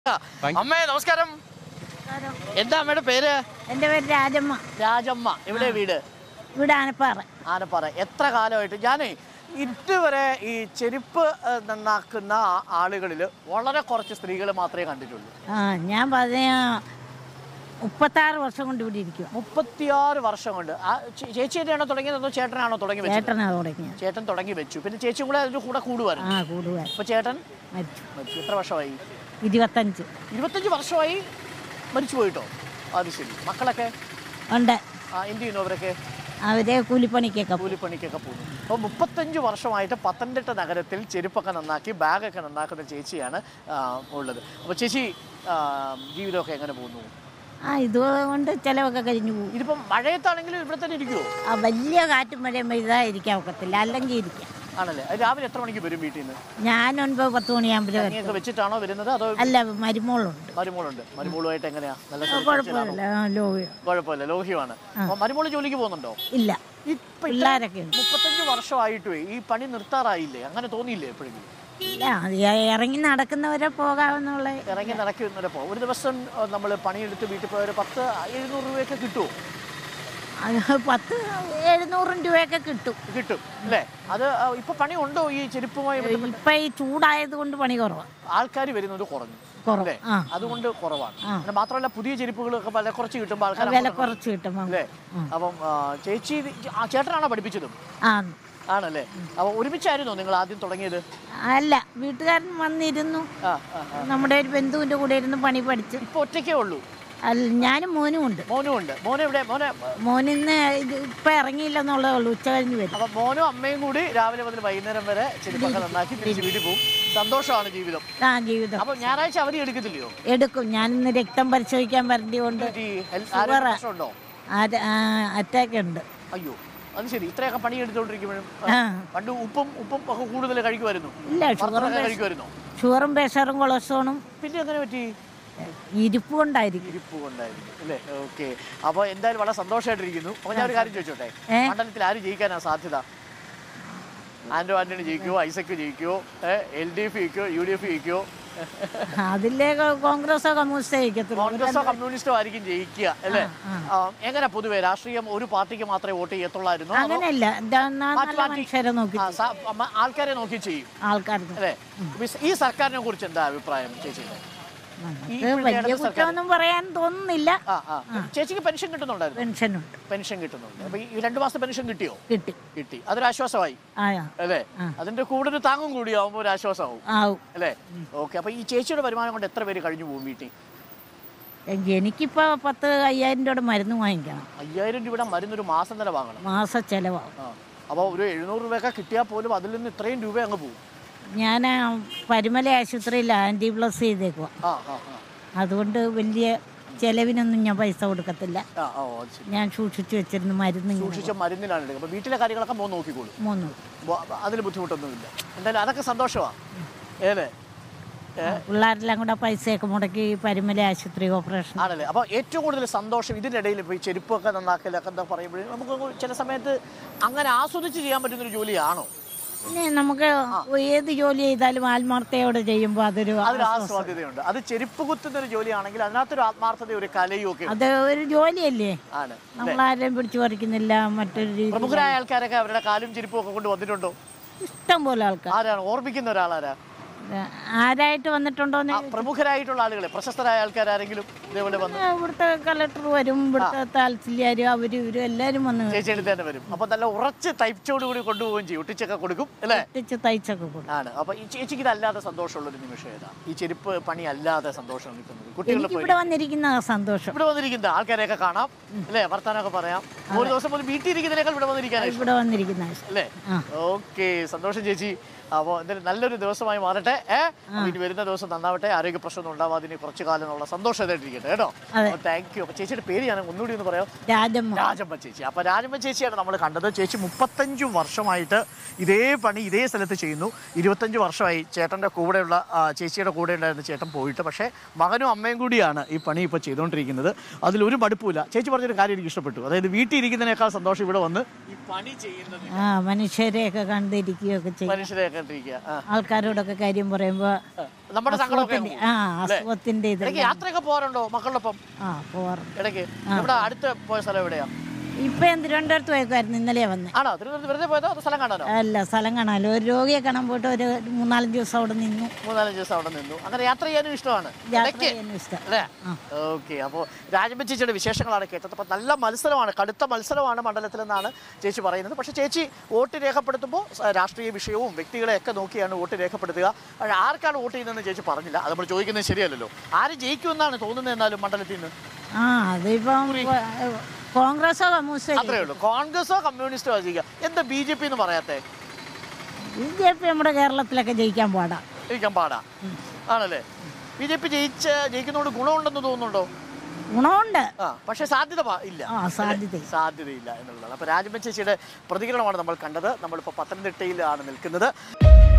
അമ്മേ നമസ്കാരം എന്താ അമ്മയുടെ പേര് എൻ്റെ പേര് രാജമ്മ രാജമ്മ ഇവിടെ വീട് ഇവിടെ ആനപ്പാറ ആനപ്പാറ എത്ര കാലമായിട്ട് ഞാനേ ഇതുവരെ ഈ ചെരുപ്പ് ഏഹ്, നന്നാക്കുന്ന ആ- ആളുകളിൽ വളരെ കുറച്ച് സ്ത്രീകൾ മാത്രമേ കണ്ടിട്ടുള്ളൂ ആ ഞാൻ പതിന മുപ്പത്താറ് വർഷം കൊണ്ട് ഇവിടെ ഇരിക്കുക മുപ്പത്തിയാറ് വർഷം കൊണ്ട് ആ ചേ- ചേച്ചി തന്നെയാണോ തുടങ്ങിയത് അതോ ചേട്ടനാണോ തുടങ്ങി വെച്ചത് ചേട്ടനാ തുടങ്ങിയത് ചേട്ടൻ തുടങ്ങി വെച്ചു പിന്നെ ചേച്ചിയും കൂടെ അതിന്റെ കൂടെ കൂടുമായിരുന്നു ആ കൂടുക അപ്പൊ ചേട്ടൻ മരിച്ചു മരിച്ചു എത്ര വർഷമായി ഇരുപത്തഞ്ച് ഇരുപത്തഞ്ച് വർഷമായി മരിച്ചു പോയിട്ടോ അത് ശരി മക്കളൊക്കെ ഉണ്ട് ആ, എന്ത് ചെയ്യുന്നു അവരൊക്കെ അവരെ കൂലിപ്പണിക്കൊക്കെ പോകും. കൂലിപ്പണിക്കൊക്കെ പോകുന്നു അപ്പോൾ മുപ്പത്തഞ്ച് വർഷമായിട്ട് പത്തനംതിട്ട നഗരത്തിൽ ചെരുപ്പൊക്കെ നന്നാക്കി ബാഗൊക്കെ നന്നാക്കുന്ന ചേച്ചിയാണ് ആ, ഉള്ളത് അപ്പോൾ ചേച്ചി ആ, ജീവിതമൊക്കെ എങ്ങനെ പോകുന്നു ആ ഇതുകൊണ്ട് ചിലവൊക്കെ കഴിഞ്ഞു പോകും ഇതിപ്പം മഴയത്താണെങ്കിലും ഇവിടെ തന്നെ ഇരിക്കുമോ ആ വലിയ കാറ്റും മഴയും പെയ്താൽ ഇരിക്കാൻ ഒക്കത്തില്ല അല്ലെങ്കിൽ ഇരിക്കാം ആണല്ലേ അത് രാവിലെ എത്ര മണിക്ക് വരും വീട്ടിൽ നിന്ന് ഞാൻ ഒൻപത് പത്ത് മണിയാകുമ്പോഴേ വരും കഞ്ഞിയൊക്കെ വെച്ചിട്ടാണോ വരുന്നത് അതോ അല്ല മരുമോളുണ്ട് മരുമോളുണ്ട് മരുമോളുമായിട്ട് എങ്ങനെയാ നല്ല ആ, സുഹൃത്തുക്കളാണോ? കുഴപ്പമില്ല ആ, ലോഹ്യ കുഴപ്പമില്ല ലോഹ്യമാണ് അപ്പോൾ മരുമോള് ജോലിക്ക് പോകുന്നുണ്ടോ ഇല്ല ഇപ്പൊ ഇത്ര പിള്ളേരൊക്കെ ഉണ്ട് മുപ്പത്തഞ്ച് വർഷമായിട്ടും ഈ പണി നിർത്താറായില്ലേ അങ്ങനെ തോന്നിയില്ലേ എപ്പോഴെങ്കിലും ഇല്ല അത് ഇറങ്ങി നടക്കുന്നവരെ പോകാമെന്നുള്ള ഇറങ്ങി നടക്കുന്നപ്പോൾ ഒരു ദിവസം നമ്മൾ പണിയെടുത്ത് വീട്ടിൽ പോയ ഒരു പത്ത് എഴുന്നൂറ് രൂപയൊക്കെ കിട്ടുമോ അത് പത്ത് എഴുന്നൂറും രൂപയൊക്കെ കിട്ടും കിട്ടും അല്ലേ അത് ആ, ഇപ്പൊ പണി ഉണ്ടോ ഈ ചെരുപ്പുമായി ബന്ധപ്പെട്ട് ഇപ്പൊ ഈ ചൂടായത് കൊണ്ട് പണി കുറവാണ് ആൾക്കാർ വരുന്നത് കുറഞ്ഞു കുറവ് അല്ലേ ആ അതുകൊണ്ട് കുറവാണ് ആ. പിന്നെ മാത്രമല്ല പുതിയ ചെരുപ്പുകളൊക്കെ വില കുറച്ച് കിട്ടുമ്പോൾ ആൾക്കാർ വില കുറച്ച് കിട്ടും ആ. അല്ലേ അപ്പം ആ, ചേച്ചി ഇത് ആ ചേട്ടനാണോ പഠിപ്പിച്ചതും ആ ആണല്ലേ അപ്പൊ ഒരുമിച്ചായിരുന്നോ നിങ്ങൾ ആദ്യം തുടങ്ങിയത് അല്ല വീട്ടുകാരൻ വന്നിരുന്നു ആ ആ ആ. നമ്മുടെ ഒരു ബന്ധുവിന്റെ കൂടെ ഇരുന്ന് പണി പഠിച്ചു ഇപ്പൊ ഒറ്റയ്ക്കേ ഉള്ളൂ അല്ല ഞാനും മോനും ഉണ്ട് മോനും ഉണ്ട് മോനെ ഇവിടെ മോനെ മോനിന്ന് ഇത് ഇപ്പൊ ഇറങ്ങിയില്ലെന്നുള്ളതേ ഉള്ളൂ ഉച്ച കഴിഞ്ഞ് വരും അപ്പൊ മോനും അമ്മയും കൂടി രാവിലെ മുതൽ വൈകുന്നേരം വരെ ചെരുപ്പൊക്കെ നന്നാക്കി തിരിച്ച് വീട്ടിൽ പോകും സന്തോഷമാണ് ജീവിതം ആ ജീവിതം അപ്പൊ ഞായറാഴ്ച അവധി എടുക്കത്തില്ലയോ എടുക്കും ഞാനിന്ന് രക്തം പരിശോധിക്കാൻ വരേണ്ടിയോണ്ട് ഈ ഹെൽത്ത് ആരോഗ്യ പ്രശ്നമുണ്ടോ അറ്റാക്ക് ഉണ്ട് അയ്യോ അത് ശരി ഇത്രയൊക്കെ പണി എടുത്തോണ്ടിരിക്കുമ്പോഴും ആ പണ്ട് ഉപ്പും ഉപ്പും ഒക്കെ കൂടുതൽ കഴിക്കുമായിരുന്നു ഇല്ല ഷുഗറും വറുത്തതൊക്കെ കഴിക്കുമായിരുന്നു ഷുഗറും പ്രഷറും കൊളസ്ട്രോളും പിന്നെ അങ്ങനെ പറ്റി ഇരിപ്പ് കൊണ്ടായിരിക്കും ഇരിപ്പ് കൊണ്ടായിരുന്നു അല്ലേ ഓക്കെ അപ്പോൾ എന്തായാലും വളരെ സന്തോഷമായിട്ടിരിക്കുന്നു അപ്പോൾ ഞാൻ ഒരു കാര്യം ചോദിച്ചോട്ടെ ഏ? മണ്ഡലത്തിൽ ആര് ജയിക്കാനാ സാധ്യത ആന്റോ ആന്റണി ജയിക്കുമോ ഐസക്ക് ജയിക്കുമോ എൽ ഡി എഫ് ജയിക്കുമോ യു ഡി എഫ് ജയിക്കുമോ അതിലെ കോൺഗ്രസോ കമ്മ്യൂണിസ്റ്റോ ജയിക്കത്തുള്ളൂ കോൺഗ്രസോ കമ്മ്യൂണിസ്റ്റോ ആയിരിക്കും ജയിക്കുക അല്ലേ ആ, എങ്ങനെ പൊതുവെ രാഷ്ട്രീയം ഒരു പാർട്ടിക്ക് മാത്രമേ വോട്ട് ചെയ്യത്തുള്ളായിരുന്നു അതോ അങ്ങനെയല്ല ഇതാ ന- മാറ്റി നല്ല മാറ്റി മനുഷ്യരെ നോക്കി ആ, സ- അമ്മ- ആൾക്കാരെ നോക്കി ചെയ്യും ആൾക്കാർക്ക് അല്ലേ ഈ സർക്കാരിനെ കുറിച്ച് എന്താ അഭിപ്രായം ചേച്ചിയുടെ ഈ നമുക്ക് ഇപ്പോഴത്തെ വലിയ ഇടത് സർക്കാർ കുറ്റമൊന്നും പറയാൻ തോന്നുന്നില്ല ആ ആ ചേച്ചിക്ക് പെൻഷൻ കിട്ടുന്നുണ്ടായിരുന്നു പെൻഷനുണ്ട് പെൻഷൻ കിട്ടുന്നുണ്ട് അപ്പൊ ഈ രണ്ടു മാസത്തെ പെൻഷൻ കിട്ടിയോ കിട്ടി കിട്ടി അതൊരു ആശ്വാസമായി ആ അല്ലേ അതിന്റെ കൂടെ ഒരു താങ്ങും കൂടി ആവുമ്പോൾ ഒരു ആശ്വാസമാവും ആവും അല്ലേ ഓക്കെ അപ്പൊ ഈ ചേച്ചിയുടെ വരുമാനം കൊണ്ട് എത്ര പേര് കഴിഞ്ഞു പോകും വീട്ടിൽ എനിക്കിപ്പോ പത്ത് അയ്യായിരം രൂപയുടെ മരുന്ന് വാങ്ങിക്കണം അയ്യായിരം രൂപയുടെ മരുന്നൊരു മാസം തന്നെ വാങ്ങണം മാസ ചെലവാകും ആ അപ്പോൾ ഒരു എഴുന്നൂറ് രൂപയൊക്കെ കിട്ടിയാൽ പോലും അതിൽ നിന്ന് ഇത്രയും രൂപ അങ്ങ് പോകും ഞാൻ പരുമല ആശുപത്രിയിൽ ആൻറ്റി പ്ലസ് ചെയ്തേക്കുക ആ ആ ആ അതുകൊണ്ട് വലിയ ചെലവിനൊന്നും ഞാൻ പൈസ കൊടുക്കത്തില്ല ആ ഓ അത് ശരി ഞാൻ സൂക്ഷിച്ചു വെച്ചിരുന്നു മരുന്ന് ഇങ്ങനെ സൂക്ഷിച്ച മരുന്നിലാണ് എടുക്കുക അപ്പോൾ വീട്ടിലെ കാര്യങ്ങളൊക്കെ മോൻ നോക്കിക്കോളും മൂന്ന് അതിൽ ബുദ്ധിമുട്ടൊന്നുമില്ല എന്തായാലും അതൊക്കെ സന്തോഷമാണ് ഏല്ലേ പിള്ളേരെല്ലാം കൂടെ പൈസയൊക്കെ മുടക്കി പരുമല ആശുപത്രി ഓപ്പറേഷൻ ആണല്ലേ അപ്പോൾ ഏറ്റവും കൂടുതൽ സന്തോഷം ഇതിൻ്റെ ഇടയിൽ ഇപ്പോൾ ഈ ചെരുപ്പൊക്കെ നന്നാക്കലൊക്കെ എന്താ പറയുമ്പോഴേ നമുക്ക് ചില സമയത്ത് അങ്ങനെ ആസ്വദിച്ച് ചെയ്യാൻ പറ്റുന്നൊരു ജോലിയാണോ പിന്നെ നമുക്ക് ഏത് ജോലി ചെയ്താലും ആത്മാർത്ഥയോടെ ചെയ്യുമ്പോൾ അതൊരു അതിൽ ആസ്വാദ്യതയുണ്ട് അത് ചെരുപ്പ് കുത്തുന്ന ഒരു ജോലിയാണെങ്കിൽ അതിനകത്തൊരു ആത്മാർത്ഥത ഒരു കലയും ഒക്കെ അത് ഒരു ജോലിയല്ലേ ആണ് നമ്മളാരെയും പിടിച്ചു പറിക്കുന്നില്ല മറ്റൊരു രീതി പ്രമുഖരായ ആൾക്കാരൊക്കെ അവരുടെ കാലും ചെരുപ്പും ഒക്കെ കൊണ്ട് വന്നിട്ടുണ്ടോ ഇഷ്ടം പോലെ ആൾക്കാർ ആരാണ് ഓർമ്മിക്കുന്ന ഒരാളാരാ ആരായിട്ട് വന്നിട്ടുണ്ടോന്ന് ആ, പ്രമുഖരായിട്ടുള്ള ആളുകളെ പ്രശസ്തരായ ആൾക്കാരാരെങ്കിലും ഇതേപോലെ വന്ന് ഇവിടുത്തെ കളക്ടർ വരും ഇവിടുത്തെ താൽസില്യാരും അവരും ഇവരും എല്ലാവരും വന്ന് ചേച്ചി എടുത്ത് തന്നെ വരും അപ്പൊ നല്ല ഉറച്ച് ടൈപ്ചോട് കൂടി കൊണ്ടുപോവുകയും ചെയ്യും ഒട്ടിച്ചൊക്കെ കൊടുക്കും അല്ലേ ഒട്ടിച്ച് തയ്ച്ചൊക്കെ കൊടുക്കും ആണ് അപ്പൊ ഈ ചേച്ചിക്ക് ഇതല്ലാതെ സന്തോഷമുള്ള ഒരു നിമിഷം ഏതാ ഈ ചെരുപ്പ് പണി അല്ലാതെ സന്തോഷം നിൽക്കുന്നത് കുട്ടികളുടെ എനിക്ക് പോയി ഇവിടെ വന്നിരിക്കുന്ന സന്തോഷം ഇവിടെ വന്നിരിക്കുന്ന ആൾക്കാരെയൊക്കെ കാണാം അല്ലേ വർത്താനൊക്കെ പറയാം ഒരു ദിവസം പോലും വീട്ടിൽ ഇരിക്കുന്നതിനേക്കാൾ ഇവിടെ വന്നിരിക്കാൻ ഇവിടെ വന്നിരിക്കുന്ന അല്ലേ ആ. ഓക്കെ സന്തോഷം ചേച്ചി അപ്പോൾ എന്തായാലും നല്ലൊരു ദിവസമായി മാറട്ടെ ഏ അപ്പൊ ഇനി വരുന്ന ദിവസം നന്നാവട്ടെ ആരോഗ്യ പ്രശ്നമൊന്നും ഉണ്ടാവാതെ ഇനി കുറച്ച് കാലം എന്നുള്ള സന്തോഷമായിട്ടിരിക്കട്ടെ കേട്ടോ അതെ. താങ്ക് യു അപ്പൊ ചേച്ചിയുടെ പേര് ഞാൻ ഒന്നുകൂടി ഒന്ന് പറയാം രാജമ്മ രാജമ്മ ചേച്ചി അപ്പൊ രാജമ്മ ചേച്ചിയാണ് നമ്മൾ കണ്ടത് ചേച്ചി മുപ്പത്തഞ്ച് വർഷമായിട്ട് ഇതേ പണി ഇതേ സ്ഥലത്ത് ചെയ്യുന്നു ഇരുപത്തഞ്ച് വർഷമായി ചേട്ടൻ്റെ കൂടെയുള്ള ആ, ചേച്ചിയുടെ കൂടെ ഉണ്ടായിരുന്ന ചേട്ടൻ പോയിട്ട് പക്ഷേ മകനും അമ്മയും കൂടിയാണ് ഈ പണി ഇപ്പോൾ ചെയ്തുകൊണ്ടിരിക്കുന്നത് അതിലൊരു മടുപ്പില്ല ചേച്ചി പറഞ്ഞൊരു കാര്യം എനിക്ക് ഇഷ്ടപ്പെട്ടു അതായത് വീട്ടിൽ ഇരിക്കുന്നതിനേക്കാൾ സന്തോഷം ഇവിടെ വന്ന് ഈ പണി ചെയ്യുന്നത് ആ മനുഷ്യരെയൊക്കെ കണ്ടിരിക്കുകയൊക്കെ ചെയ്യും മനുഷ്യരെയൊക്കെ കണ്ടിരിക്കുക ആ. ആൾക്കാരോടൊക്കെ കാര്യം പറയുമ്പോ ആ. നമ്മുടെ സങ്കടമൊക്കെ അങ്ങ് അസുഖത്തിന്റെ- ആ പോകും. അല്ലേ? അസുഖത്തിന്റെ ഇത് ഇടയ്ക്ക് യാത്രയൊക്കെ പോകാറുണ്ടോ മക്കളോടൊപ്പം ആ പോവാറ് ഇടയ്ക്ക് ഇവിടെ അടുത്ത് പോയ സ്ഥലം എവിടെയാ ഇപ്പൊ ഞാൻ തിരുവനന്തപുരത്ത് പോയേക്കായിരുന്നു ഇന്നലെയാ വന്നേ ആണോ തിരുവനന്തപുരത്ത് വെറുതെ പോയതോ അതോ സ്ഥലം കാണാനോ അല്ല സ്ഥലം കാണാമല്ലോ ഒരു രോഗിയെ കാണാൻ പോയിട്ട് ഒരു മൂന്നാലഞ്ച് ദിവസം അവിടെ നിന്നു മൂന്നാലഞ്ച് ദിവസം അവിടെ നിന്നു അങ്ങനെ യാത്ര ചെയ്യാനും ഇഷ്ടമാണ് യാത്ര ഇടയ്ക്ക് ചെയ്യാനും ഇഷ്ടം അല്ലേ ആ. ഓക്കെ അപ്പോൾ രാജമ്മ ചേച്ചിയുടെ വിശേഷങ്ങളാണ് കേട്ടത് അപ്പോൾ നല്ല മത്സരമാണ് കടുത്ത മത്സരമാണ് മണ്ഡലത്തിലെന്നാണ് ചേച്ചി പറയുന്നത് പക്ഷേ ചേച്ചി വോട്ട് രേഖപ്പെടുത്തുമ്പോൾ സ- രാഷ്ട്രീയ വിഷയവും വ്യക്തികളെയൊക്കെ നോക്കിയാണ് വോട്ട് രേഖപ്പെടുത്തുക പക്ഷേ ആർക്കാണ് വോട്ട് ചെയ്യുന്നതെന്ന് ചേച്ചി പറഞ്ഞില്ല അത് നമ്മൾ ചോദിക്കുന്നത് ശരിയല്ലല്ലോ ആര് ജയിക്കുമെന്നാണ് തോന്നുന്നത് എന്നാലും മണ്ഡലത്തിൽ നിന്ന് ആ അതിപ്പം കൊ- കോൺഗ്രസോ കമ്മ്യൂണിസ്റ്റോ അത്രേ ഉള്ളൂ കോൺഗ്രസോ കമ്മ്യൂണിസ്റ്റോ ജയിക്കുക എന്താ ബി ജെ പി എന്ന് പറയാത്തേ ബി ജെ പി നമ്മുടെ കേരളത്തിലൊക്കെ ജയിക്കാൻ പാടാ ജയിക്കാൻ പാടാ ആണല്ലേ ബി ജെ പി ജയിച്ച ജയിക്കുന്നതുകൊണ്ട് ഗുണമുണ്ടെന്ന് തോന്നുന്നുണ്ടോ ഗുണമുണ്ട് ആ പക്ഷേ സാധ്യത പ- ഇല്ല ആ സാധ്യത സാധ്യതയില്ല എന്നുള്ളതാണ് അപ്പോൾ രാജമ്മ ചേച്ചിയുടെ പ്രതികരണമാണ് നമ്മൾ കണ്ടത് നമ്മളിപ്പോൾ പത്തനംതിട്ടയിലാണ് നിൽക്കുന്നത്